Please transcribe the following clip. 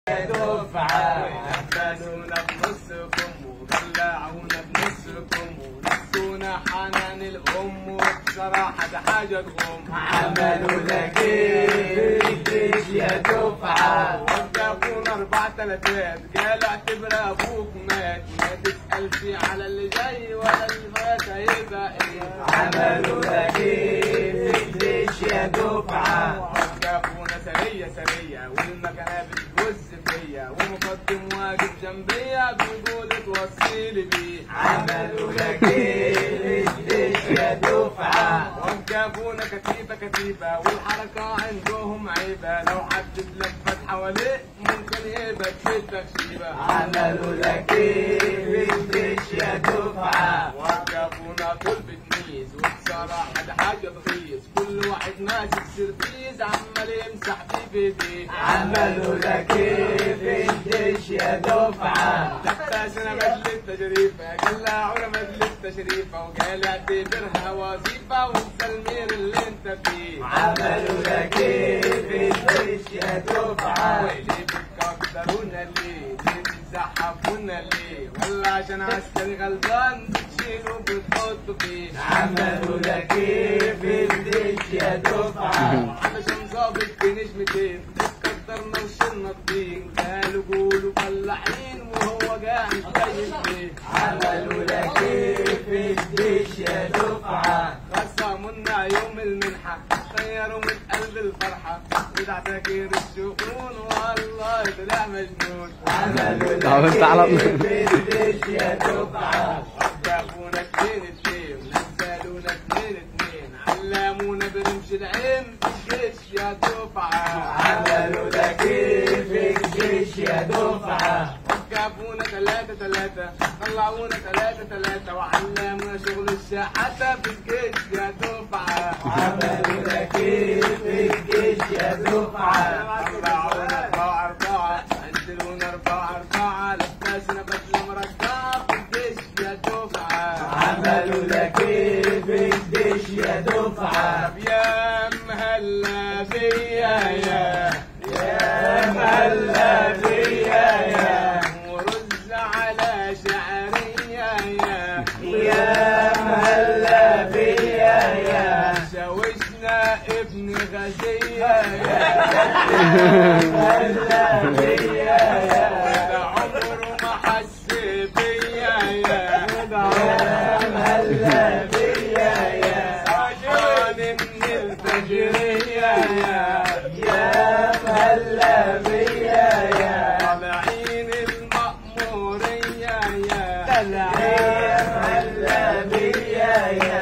دفعة نفسونا بنصكم ودلعونا بنصكم ونسونا حنان الام وبصراحه ده حاجه تغم عملوا لك ايه الجيش يا دفعة وقفونا اربع تلاتات قالوا اعتبر ابوك مات ما تسالش على اللي جاي ولا اللي فات هيبقى ايه عملوا لك ايه الجيش يا دفعة وقفونا سرية سرية والمكانة بتبص فيا ومقدم واقف جنبيا بيقول توصيلي بيه عملوا لك ايه الجيش يا دفعة وقفونا كتيبة كتيبة والحركة عندهم عيبة لو حد اتلفت حواليه ممكن يبقى تشدك شيبة عملوا لك ايه الجيش يا دفعة وقفونا طول بتميز وبصراحة ده حاجة تغيظ كل واحد ماسك سربيز عمال يمسح بيه بايديه عملوا لك ايه الجيش يا دفعة لباسنا بدلة تجريفة قلعونا بدلة تشريفة وقال اعتبرها وظيفة وانسى المير اللي انت فيه عملوا لك ايه الجيش يا دفعة ويلي بتكسرونا ليه؟ ليه بتزحفونا ليه؟ ولا عشان عسكري غلبان بتشيلوا وبتحطوا فيه عملوا لك ايه الجيش يا دفعة علشان ظابط بنجمتين اتكترنا وشلنا الطين قالوا قولوا فلاحين وهو قاعد زي البيت عملوا لك ايه الجيش يا دفعة خصمونا يوم المنحة طيروا من قلب الفرحة بدع تغيير الشؤون والله طلع مجنون عملوا طب لك انت على ايه الجيش يا دفعة وقفونا اتنين اتنين نزلونا اتنين اتنين علمونا برمش العين في الجيش يا دفعة عملوا لك ايه الجيش يا دفعة وقفونا تلاتة تلاتة طلعونا تلاتة تلاتة وعلمونا شغل الشحاتة في الجيش يا دفعة عملوا لك ايه الجيش يا دفعة طلعونا أربعة أربعة أنزلونا أربعة أربعة لبسنا بدلة مرقعة في الجيش يا دفعة عملوا لك ايه الجيش يا دفعة طب يا مهلا بيا يا يا مهلا بيا يا ورز على شعرية يا يا مهلا بيا يا شوشنا ابن غزية يا مهلا بيا يا ده عمره ما حس بيا يا يا مهلا بيا يا صحاني من الفجرية يا يا مهلا بيا يا طالعين المأمورية يا يا مهلا بيا يا